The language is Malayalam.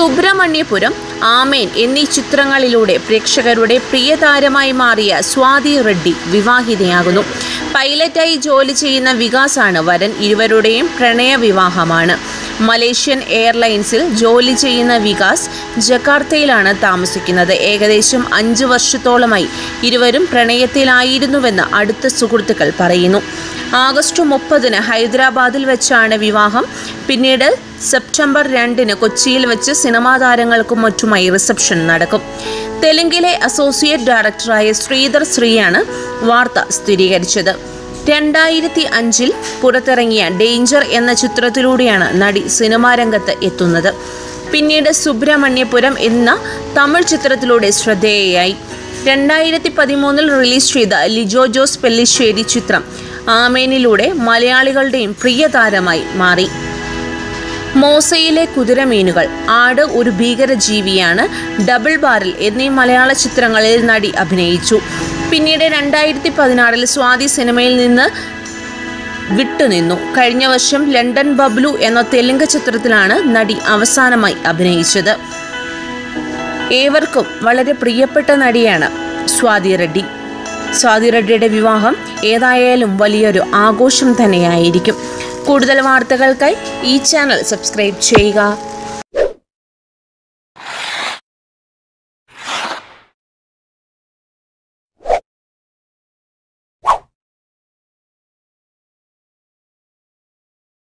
സുബ്രഹ്മണ്യപുരം ആമേൻ എന്നീ ചിത്രങ്ങളിലൂടെ പ്രേക്ഷകരുടെ പ്രിയതാരമായി മാറിയ സ്വാതി റെഡ്ഡി വിവാഹിതയാകുന്നു പൈലറ്റായി ജോലി ചെയ്യുന്ന വികാസാണ് വരൻ ഇരുവരുടെയും പ്രണയ വിവാഹമാണ് മലേഷ്യൻ എയർലൈൻസിൽ ജോലി ചെയ്യുന്ന വികാസ് ജക്കാർത്തയിലാണ് താമസിക്കുന്നത് ഏകദേശം അഞ്ച് വർഷത്തോളമായി ഇരുവരും പ്രണയത്തിലായിരുന്നുവെന്ന് അടുത്ത സുഹൃത്തുക്കൾ പറയുന്നു ആഗസ്റ്റ് മുപ്പതിന് ഹൈദരാബാദിൽ വെച്ചാണ് വിവാഹം പിന്നീട് സെപ്റ്റംബർ രണ്ടിന് കൊച്ചിയിൽ വെച്ച് സിനിമാ താരങ്ങൾക്കും മറ്റുമായി റിസപ്ഷൻ നടക്കും തെലുങ്കിലെ അസോസിയേറ്റ് ഡയറക്ടറായ ശ്രീധർ ശ്രീയാണ് വാർത്ത സ്ഥിരീകരിച്ചത് രണ്ടായിരത്തി അഞ്ചിൽ പുറത്തിറങ്ങിയ ഡേഞ്ചർ എന്ന ചിത്രത്തിലൂടെയാണ് നടി സിനിമാ രംഗത്ത് എത്തുന്നത് പിന്നീട് സുബ്രഹ്മണ്യപുരം എന്ന തമിഴ് ചിത്രത്തിലൂടെ ശ്രദ്ധേയയായി രണ്ടായിരത്തി പതിമൂന്നിൽ റിലീസ് ചെയ്ത ലിജോ ജോസ് പെല്ലിശ്ശേരി ചിത്രം ആമേനിലൂടെ മലയാളികളുടെയും പ്രിയ താരമായി മാറി മോസയിലെ കുതിരമീനുകൾ ആട് ഒരു ഭീകരജീവിയാണ് ഡബിൾ ബാരൽ എന്നീ മലയാള ചിത്രങ്ങളിൽ നടി അഭിനയിച്ചു പിന്നീട് രണ്ടായിരത്തി പതിനാറിൽ സ്വാതി സിനിമയിൽ നിന്ന് വിട്ടുനിന്നു കഴിഞ്ഞ വർഷം ലണ്ടൻ ബബ്ലു എന്ന തെലുങ്ക് ചിത്രത്തിലാണ് നടി അവസാനമായി അഭിനയിച്ചത് ഏവർക്കും വളരെ പ്രിയപ്പെട്ട നടിയാണ് സ്വാതി റെഡ്ഡി സ്വാതി റെഡ്ഡിയുടെ വിവാഹം ഏതായാലും വലിയൊരു ആഘോഷം തന്നെയായിരിക്കും കൂടുതൽ വാർത്തകൾക്കായി ഈ ചാനൽ സബ്സ്ക്രൈബ് ചെയ്യുക